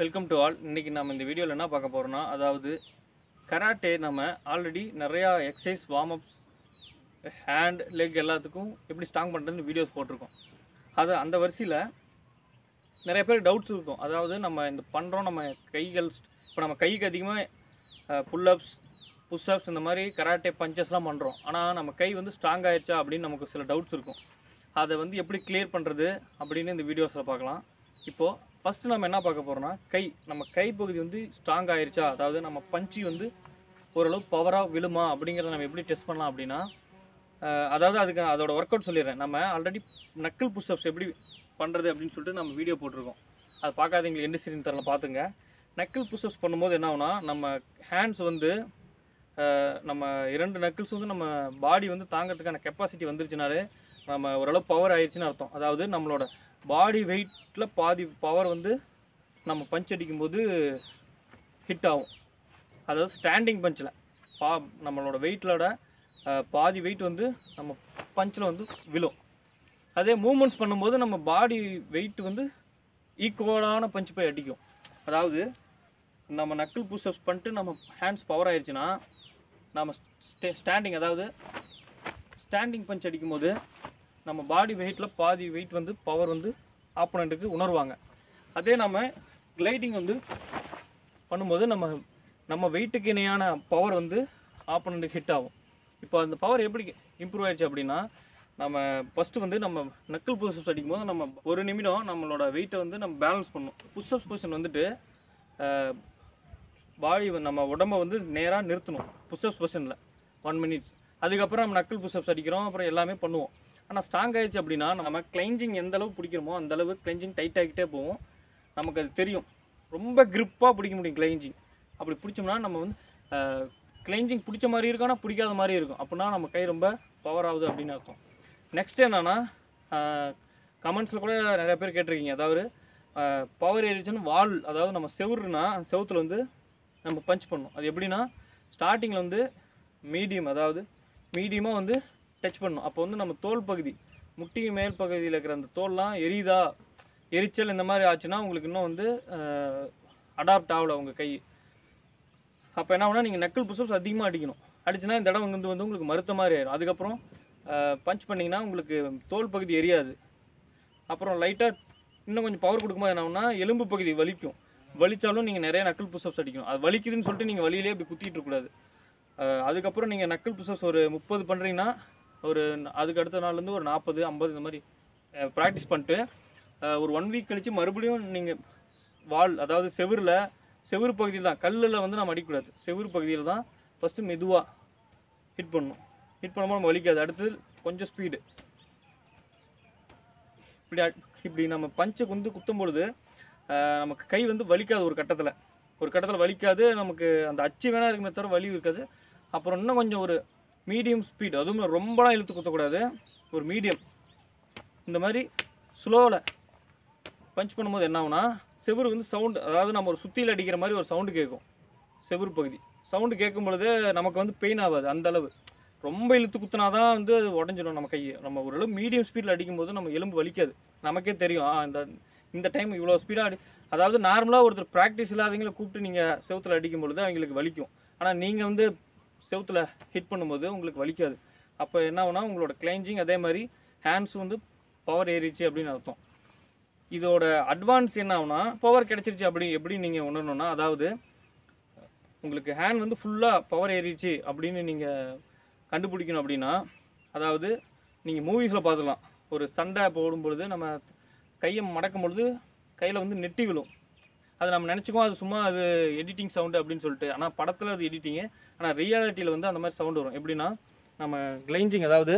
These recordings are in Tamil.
வெல்கம் டு ஆல் இன்றைக்கி நம்ம இந்த வீடியோவில் என்ன பார்க்க போகிறோம்னா அதாவது கராட்டே நம்ம ஆல்ரெடி நிறையா exercise warm ups hand leg எல்லாத்துக்கும் எப்படி ஸ்ட்ராங் பண்ணுறதுன்னு வீடியோஸ் போட்டிருக்கோம் அது அந்த வரிசையில் நிறைய பேர் டவுட்ஸ் இருக்கும் அதாவது நம்ம இந்த பண்ணுறோம் நம்ம கைகள் இப்போ நம்ம கைக்கு அதிகமாக புல்லப்ஸ் புஷ்அப்ஸ் இந்த மாதிரி கராட்டே பஞ்சஸ்லாம் பண்ணுறோம் ஆனால் நம்ம கை வந்து ஸ்ட்ராங் ஆயிடுச்சா அப்படின்னு நமக்கு சில டவுட்ஸ் இருக்கும் அதை வந்து எப்படி கிளியர் பண்ணுறது அப்படின்னு இந்த வீடியோஸில் பார்க்கலாம் இப்போது ஃபஸ்ட்டு நம்ம என்ன பார்க்க போகிறோம்னா கை நம்ம கை பகுதி வந்து ஸ்ட்ராங் ஆயிருச்சா அதாவது நம்ம பஞ்சு வந்து ஓரளவு பவராக விழுமா அப்படிங்கிறத நம்ம எப்படி டெஸ்ட் பண்ணலாம் அப்படின்னா அஹ், அதாவது அதுக்கு அதோட ஒர்க் அவுட் சொல்லிடுறேன் நம்ம ஆல்ரெடி நக்கிள் புஷ்அப்ஸ் எப்படி பண்ணுறது அப்படின்னு சொல்லிட்டு நம்ம வீடியோ போட்டிருக்கோம் அது பார்க்காதவங்களுக்கு எந்த சீரின் தரல பார்த்துங்க நக்கிள் புஷ்அப்ஸ் பண்ணும்போது என்ன ஆகும்னா நம்ம ஹேண்ட்ஸ் வந்து அஹ், நம்ம இரண்டு நக்கிள்ஸ் வந்து நம்ம பாடி வந்து தாங்கிறதுக்கான கெப்பாசிட்டி வந்துருச்சுனாலே நம்ம ஓரளவு பவர் ஆயிடுச்சுன்னு அர்த்தம் அதாவது நம்மளோட பாடி வெயிட்டில் பாதி பவர் வந்து நம்ம பஞ்ச் அடிக்கும்போது ஹிட் ஆகும் அதாவது ஸ்டாண்டிங் பஞ்சில் பா நம்மளோட வெயிட்டோட பாதி வெயிட் வந்து நம்ம பஞ்சில் வந்து விழும் அதே மூமெண்ட்ஸ் பண்ணும்போது நம்ம பாடி வெயிட் வந்து ஈக்குவலான பஞ்ச் போய் அடிக்கும் அதாவது நம்ம நக்கிள் புஷ்அப்ஸ் பண்ணிட்டு நம்ம ஹேண்ட்ஸ் பவர் ஆயிடுச்சுன்னா நம்ம ஸ்டே ஸ்டாண்டிங் அதாவது ஸ்டாண்டிங் பஞ்ச் அடிக்கும்போது நம்ம பாடி வெயிட்டில் பாதி வெயிட் வந்து பவர் வந்து ஆப்போனண்ட்டுக்கு உணர்வாங்க அதே நம்ம கிளைடிங் வந்து பண்ணும்போது நம்ம நம்ம வெயிட்டுக்கு இணையான பவர் வந்து ஆப்போனண்ட்டுக்கு ஹிட் ஆகும் இப்போ அந்த பவர் எப்படி இம்ப்ரூவ் ஆயிடுச்சு அப்படின்னா நம்ம ஃபஸ்ட்டு வந்து நம்ம நக்கிள் புஷ்அப்ஸ் அடிக்கும்போது நம்ம ஒரு நிமிடம் நம்மளோட வெயிட்டை வந்து நம்ம பேலன்ஸ் பண்ணணும் புஷ்அப்ஸ் பொசிஷன் வந்துட்டு பாடி நம்ம உடம்ப வந்து நேராக நிறுத்தணும் புஷ்அப்ஸ் பொசிஷனில் ஒன் மினிட்ஸ் அதுக்கப்புறம் நம்ம நக்கிள் புஷ்அப்ஸ் அடிக்கிறோம் அப்புறம் எல்லாமே பண்ணுவோம் ஆனால் ஸ்ட்ராங் ஆயிடுச்சு அப்படின்னா நம்ம கிளைஞ்சிங் எந்த அளவு பிடிக்கிறோமோ அந்த அளவு கிளைஞ்சிங் டைட் ஆகிட்டே போகும் நமக்கு அது தெரியும் ரொம்ப grip-ஆ பிடிக்க முடியும் கிளைஞ்சிங் அப்படி பிடிச்சோம்னா நம்ம வந்து கிளைஞ்சிங் பிடிச்ச மாதிரி இருக்கும் ஆனால் பிடிக்காத மாதிரி இருக்கும் அப்படின்னா நம்ம கை ரொம்ப பவர் ஆகுது அப்படின்னு அர்த்தம் நெக்ஸ்ட் என்னன்னா கமெண்ட்ஸில் கூட நிறைய பேர் கேட்டிருக்கீங்க அதாவது பவர் ஏறிச்சுன்னு வால் அதாவது நம்ம செவுருனா செவுத்துல வந்து நம்ம பஞ்ச் பண்ணணும் அது எப்படின்னா ஸ்டார்டிங்கில் வந்து மீடியம் அதாவது மீடியமாக வந்து டச் பண்ணணும் அப்போ வந்து நம்ம தோல் பகுதி முட்டி மேல் பகுதியில் இருக்கிற அந்த தோல்லாம் எரியுதா எரிச்சல் இந்த மாதிரி ஆச்சுன்னா உங்களுக்கு இன்னும் வந்து அடாப்ட் ஆகல உங்கள் கை அப்போ என்ன ஆகுனா நீங்கள் நக்கல் புஷ்அப்ஸ் அதிகமாக அடிக்கணும் அடிச்சுன்னா இந்த இடம் வந்து வந்து உங்களுக்கு மறுத்த மாதிரி ஆயிடும் அதுக்கப்புறம் பஞ்ச் பண்ணிங்கன்னா உங்களுக்கு தோல் பகுதி எரியாது அப்புறம் லைட்டாக இன்னும் கொஞ்சம் பவர் கொடுக்கும்போது என்ன ஆகும்னா எலும்பு பகுதி வலிக்கும் வலிச்சாலும் நீங்கள் நிறைய நக்கல் புஷ்அப்ஸ் அடிக்கணும் அது வலிக்குதுன்னு சொல்லிட்டு நீங்கள் வலியிலே இப்படி குத்திட்டு இருக்கக்கூடாது அஹ் அதுக்கப்புறம் நீங்கள் நக்கல் புஷ்அப்ஸ் ஒரு முப்பது பண்ணுறீங்கன்னா ஒரு ந- அதுக்கு அடுத்த நாள்லேருந்து ஒரு நாற்பது ஐம்பது இந்த மாதிரி ப்ராக்டிஸ் பண்ணிட்டு அஹ் ஒரு ஒன் வீக் கழித்து மறுபடியும் நீங்கள் வால் அதாவது செவுரில் செவுரு பகுதியில் தான் கல்லில் வந்து நம்ம அடிக்கக்கூடாது செவுரு பகுதியில் தான் ஃபஸ்ட்டு மெதுவாக ஹிட் பண்ணணும் ஹிட் பண்ணும்போது நம்ம வலிக்காது அடுத்தது கொஞ்சம் ஸ்பீடு இப்படி அட்- இப்படி நம்ம பஞ்சை வந்து குத்தும் பொழுது அஹ், நமக்கு கை வந்து வலிக்காது ஒரு கட்டத்தில் ஒரு கட்டத்தில் வலிக்காது நமக்கு அந்த அச்சு வேணா இருக்குமே தவிர வலி இருக்காது அப்புறம் இன்னும் கொஞ்சம் ஒரு மீடியம் ஸ்பீட் அதுவும் ரொம்பலாம் இழுத்து குத்தக்கூடாது ஒரு மீடியம் இந்த மாதிரி ஸ்லோவில் பஞ்ச் பண்ணும்போது என்ன ஆகும்னா செவுரு வந்து சவுண்டு அதாவது நம்ம ஒரு சுத்தியில் அடிக்கிற மாதிரி ஒரு சவுண்டு கேட்கும் செவுரு பகுதி சவுண்டு கேட்கும் பொழுது நமக்கு வந்து பெயின் ஆகாது அந்த அளவு ரொம்ப இழுத்து குத்துனா தான் வந்து அது உடஞ்சிடும் நம்ம கையை நம்ம ஓரளவு மீடியம் ஸ்பீடில் அடிக்கும்போது நம்ம எலும்பு வலிக்காது நமக்கே தெரியும் ஆ இந்த இந்த டைம் இவ்வளோ ஸ்பீடாக அடி அதாவது நார்மலாக ஒருத்தர் ப்ராக்டிஸ் இல்லாதவங்கள கூப்பிட்டு நீங்கள் செவுத்துல அடிக்கும் பொழுது அவங்களுக்கு வலிக்கும் ஆனால் நீங்கள் வந்து செவுத்துல ஹிட் பண்ணும்போது உங்களுக்கு வலிக்காது அப்போ என்ன ஆகும்னா உங்களோட கிளைஞ்சிங் அதே மாதிரி ஹேண்ட்ஸ் வந்து பவர் ஏறிச்சு அப்படின்னு அர்த்தம் இதோட அட்வான்ஸ் என்ன ஆகும்னா பவர் கிடச்சிருச்சு அப்படி எப்படி நீங்கள் உணரணும்னா அதாவது உங்களுக்கு ஹேண்ட் வந்து ஃபுல்லாக பவர் ஏறிச்சு அப்படின்னு நீங்கள் கண்டுபிடிக்கணும் அப்படின்னா அதாவது நீங்கள் மூவிஸில் பார்த்துக்கலாம் ஒரு சண்டை போடும் பொழுது நம்ம கையை மடக்கும் பொழுது கையில் வந்து நெட்டி விழும் அது நம்ம நினச்சிக்குவோம் அது சும்மா அது எடிட்டிங் சவுண்டு அப்படின்னு சொல்லிட்டு ஆனால் படத்தில் அது எடிட்டிங்கு ஆனால் ரியாலிட்டியில் வந்து அந்த மாதிரி சவுண்டு வரும் எப்படின்னா நம்ம கிளைஞ்சிங் அதாவது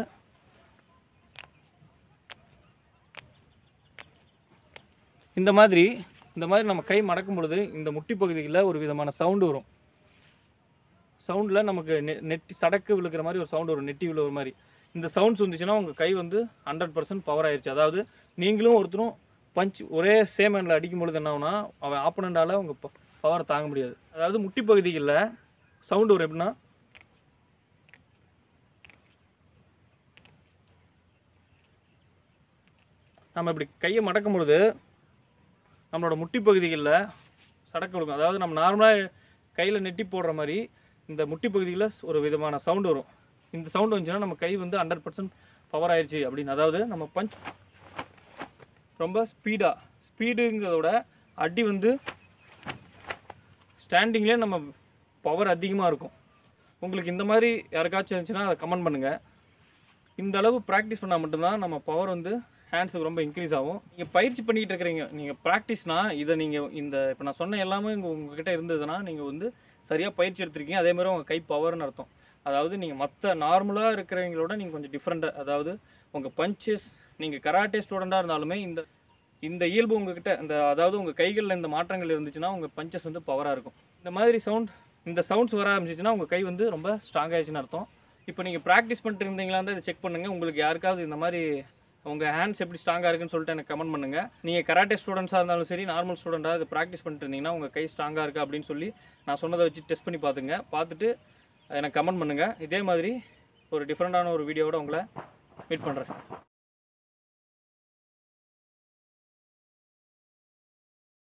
இந்த மாதிரி இந்த மாதிரி நம்ம கை மடக்கும் பொழுது இந்த முட்டி பகுதியில் ஒரு விதமான சவுண்டு வரும் சவுண்டில் நமக்கு நெ நெட்டி சடக்கு விழுக்கிற மாதிரி ஒரு சவுண்டு வரும் நெட்டி விழுகிற மாதிரி இந்த சவுண்ட்ஸ் வந்துச்சுன்னா உங்கள் கை வந்து ஹண்ட்ரட் பர்சன்ட் பவர் ஆயிடுச்சு அதாவது நீங்களும் ஒருத்தரும் பஞ்ச் ஒரே சேம் ஹேண்டில் அடிக்கும் பொழுது என்ன ஆகும்னா அவன் ஆப்பனண்டால் உங்கள் பவரை தாங்க முடியாது அதாவது முட்டி பகுதிகளில் சவுண்டு வரும் எப்படின்னா நம்ம இப்படி கையை மடக்கும் பொழுது நம்மளோட முட்டி பகுதிகளில் சடக்கு கொடுக்கும் அதாவது நம்ம நார்மலாக கையில் நெட்டி போடுற மாதிரி இந்த முட்டி பகுதியில் ஒரு விதமான சவுண்டு வரும் இந்த சவுண்டு வந்துச்சுன்னா நம்ம கை வந்து ஹண்ட்ரட் பர்சன்ட் பவர் ஆயிடுச்சு அப்படின்னு அதாவது நம்ம பஞ்ச் ரொம்ப ஸ்பீடாக ஸ்பீடுங்கிறத விட அடி வந்து ஸ்டாண்டிங்லேயே நம்ம பவர் அதிகமாக இருக்கும் உங்களுக்கு இந்த மாதிரி யாருக்காச்சும் இருந்துச்சுன்னா அதை கமெண்ட் பண்ணுங்கள் இந்த அளவு ப்ராக்டிஸ் பண்ணால் மட்டும்தான் நம்ம பவர் வந்து ஹேண்ட்ஸுக்கு ரொம்ப இன்க்ரீஸ் ஆகும் நீங்கள் பயிற்சி பண்ணிகிட்டு இருக்கிறீங்க நீங்கள் ப்ராக்டிஸ்னால் இதை நீங்கள் இந்த இப்போ நான் சொன்ன எல்லாமே உங்கள் உங்ககிட்ட இருந்ததுன்னா நீங்கள் வந்து சரியாக பயிற்சி எடுத்திருக்கீங்க அதே மாதிரி உங்கள் கை பவர்னு அர்த்தம் அதாவது நீங்கள் மற்ற நார்மலாக இருக்கிறவங்களோட நீங்கள் கொஞ்சம் டிஃப்ரெண்ட்டாக அதாவது உங்கள் பஞ்சஸ் நீங்கள் கராட்டே ஸ்டூடெண்ட்டாக இருந்தாலுமே இந்த இந்த இயல்பு உங்ககிட்ட இந்த அதாவது உங்கள் கைகளில் இந்த மாற்றங்கள் இருந்துச்சுன்னா உங்கள் பஞ்சஸ் வந்து பவராக இருக்கும் இந்த மாதிரி சவுண்ட் இந்த சவுண்ட்ஸ் வர ஆரம்பிச்சிச்சுன்னா உங்கள் கை வந்து ரொம்ப ஸ்ட்ராங் ஆயிடுச்சுன்னு அர்த்தம் இப்போ நீங்கள் ப்ராக்டிஸ் பண்ணிட்டு இருந்தீங்களா இதை செக் பண்ணுங்கள் உங்களுக்கு யாருக்காவது இந்த மாதிரி உங்கள் ஹேண்ட்ஸ் எப்படி ஸ்ட்ராங்காக இருக்குன்னு சொல்லிட்டு எனக்கு கமெண்ட் பண்ணுங்கள் நீங்கள் கராட்டே ஸ்டூடெண்ட்ஸாக இருந்தாலும் சரி நார்மல் ஸ்டூடெண்ட்டாக இது ப்ராக்டிஸ் பண்ணிட்டு இருந்தீங்கன்னா உங்கள் கை ஸ்ட்ராங்காக இருக்கா அப்படின்னு சொல்லி நான் சொன்னதை வச்சு டெஸ்ட் பண்ணி பார்த்துங்க பார்த்துட்டு எனக்கு கமெண்ட் பண்ணுங்கள் இதே மாதிரி ஒரு டிஃப்ரெண்ட்டான ஒரு வீடியோவோட உங்களை மீட் பண்ணுறேன்